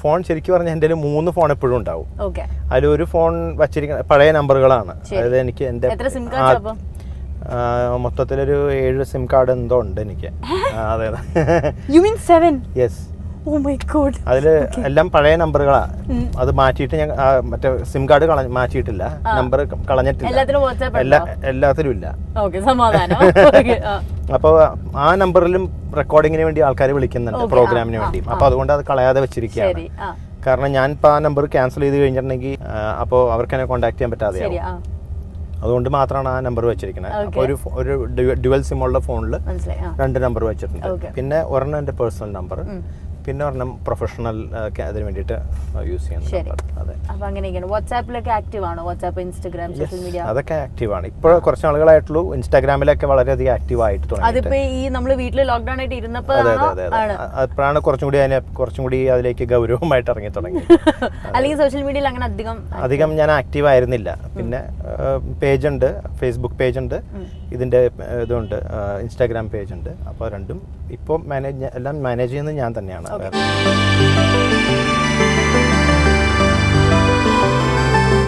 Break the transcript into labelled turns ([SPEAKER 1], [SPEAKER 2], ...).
[SPEAKER 1] Phone ശരിക്കും പറഞ്ഞാൽ എൻ്റെ കയ്യിൽ മൂന്ന് ഫോൺ എപ്പോഴും ഉണ്ടാവും
[SPEAKER 2] ഓക്കെ
[SPEAKER 1] അതിലൊരു ഫോൺ വച്ചിരിക്കുന്ന പഴയ നമ്പറുകളാണ് അതായത് എനിക്ക് എൻ്റെ
[SPEAKER 2] എത്ര സിം കാർഡ് അപ്പം
[SPEAKER 1] ആ, മൊത്തത്തിലൊരു ഏഴ് സിം കാർഡ് എന്തോ ഉണ്ട് എനിക്ക് ആ, അതെ
[SPEAKER 2] you mean seven
[SPEAKER 1] yes
[SPEAKER 2] oh my god
[SPEAKER 1] അതിൽ എല്ലാം പഴയ നമ്പറുകളാ അത് മാറ്റിയിട്ട് ഞാൻ ആ, മറ്റേ സിം കാർഡ് കള മാറ്റിയിട്ടില്ല നമ്പർ കളഞ്ഞിട്ടില്ല
[SPEAKER 2] എല്ലാത്തിനും വാട്സാപ്പ്
[SPEAKER 1] എല്ലാ എല്ലാത്തിലും ഇല്ല
[SPEAKER 2] ഓക്കെ സമാധാനം Okay, ആ.
[SPEAKER 1] അപ്പോൾ ആ നമ്പറിലും റെക്കോർഡിങ്ങിന് വേണ്ടി ആൾക്കാർ വിളിക്കുന്നുണ്ട് പ്രോഗ്രാമിന് വേണ്ടി അപ്പോൾ അതുകൊണ്ട് അത് കളയാതെ വെച്ചിരിക്കുകയാണ്
[SPEAKER 2] ശരി ആ
[SPEAKER 1] കാരണം ഞാൻ ഇപ്പോൾ ആ നമ്പർ ക്യാൻസൽ ചെയ്ത് കഴിഞ്ഞിട്ടുണ്ടെങ്കിൽ അപ്പോൾ അവർക്ക് എന്നെ കോൺടാക്ട് ചെയ്യാൻ പറ്റാതെ
[SPEAKER 2] ശരി ആ
[SPEAKER 1] അതുകൊണ്ട് മാത്രമാണ് ആ നമ്പർ വെച്ചിരിക്കുന്നത് അപ്പോൾ ഒരു ഫോ- ഒരു ഡ്യുവൽ സിം ഉള്ള ഫോണിൽ
[SPEAKER 2] മനസ്സിലായി ആ
[SPEAKER 1] രണ്ട് നമ്പർ വെച്ചിട്ടുണ്ട്
[SPEAKER 2] Okay.
[SPEAKER 1] പിന്നെ ഒരെണ്ണം എൻ്റെ പേഴ്സണൽ നമ്പർ പിന്നെ ഒരെണ്ണം പ്രൊഫഷണൽ അതിന് വേണ്ടിയിട്ട് യൂസ് ചെയ്യുന്ന
[SPEAKER 2] ശരി.
[SPEAKER 1] നമ്പർ അതെ
[SPEAKER 2] അപ്പൊ അങ്ങനെയൊക്കെയാണ് വാട്സാപ്പിലൊക്കെ ആക്റ്റീവ് ആണോ വാട്സാപ്പ് ഇൻസ്റ്റഗ്രാം സോഷ്യൽ മീഡിയ
[SPEAKER 1] അതൊക്കെ ആക്റ്റീവാണ് ഇപ്പോൾ കുറച്ച് ആളുകളായിട്ടുള്ളൂ ഇൻസ്റ്റാഗ്രാമിലൊക്കെ വളരെയധികം ആക്റ്റീവ് ആയിട്ട് തുടങ്ങി
[SPEAKER 2] അതിപ്പോ ഈ നമ്മൾ വീട്ടിൽ ലോക്ക്ഡൌൺ ആയിട്ട് ഇരുന്നപ്പോ
[SPEAKER 1] അതെ
[SPEAKER 2] ആണോ
[SPEAKER 1] അതെ അതെ
[SPEAKER 2] ആണ്
[SPEAKER 1] അ- അപ്പോഴാണ് കുറച്ചും കൂടി അതിനെ കുറച്ചും കൂടി അതിലേക്ക് ഗൗരവമായിട്ട് ഇറങ്ങി തുടങ്ങി
[SPEAKER 2] അല്ലെങ്കിൽ സോഷ്യൽ മീഡിയയിൽ അങ്ങനെ അധികം
[SPEAKER 1] അധികം ഞാൻ ആക്റ്റീവ് ആയിരുന്നില്ല പിന്നെ പേജ് ഉണ്ട് ഫേസ്ബുക്ക് പേജ് ഉണ്ട് ഇതിൻ്റെ ഇതുണ്ട് ഇൻസ്റ്റാഗ്രാം പേജ് ഉണ്ട് അപ്പോൾ രണ്ടും ഇപ്പോൾ മാനേജ് എല്ലാം മാനേജ് ചെയ്യുന്നത് ഞാൻ തന്നെയാണ് വേറെ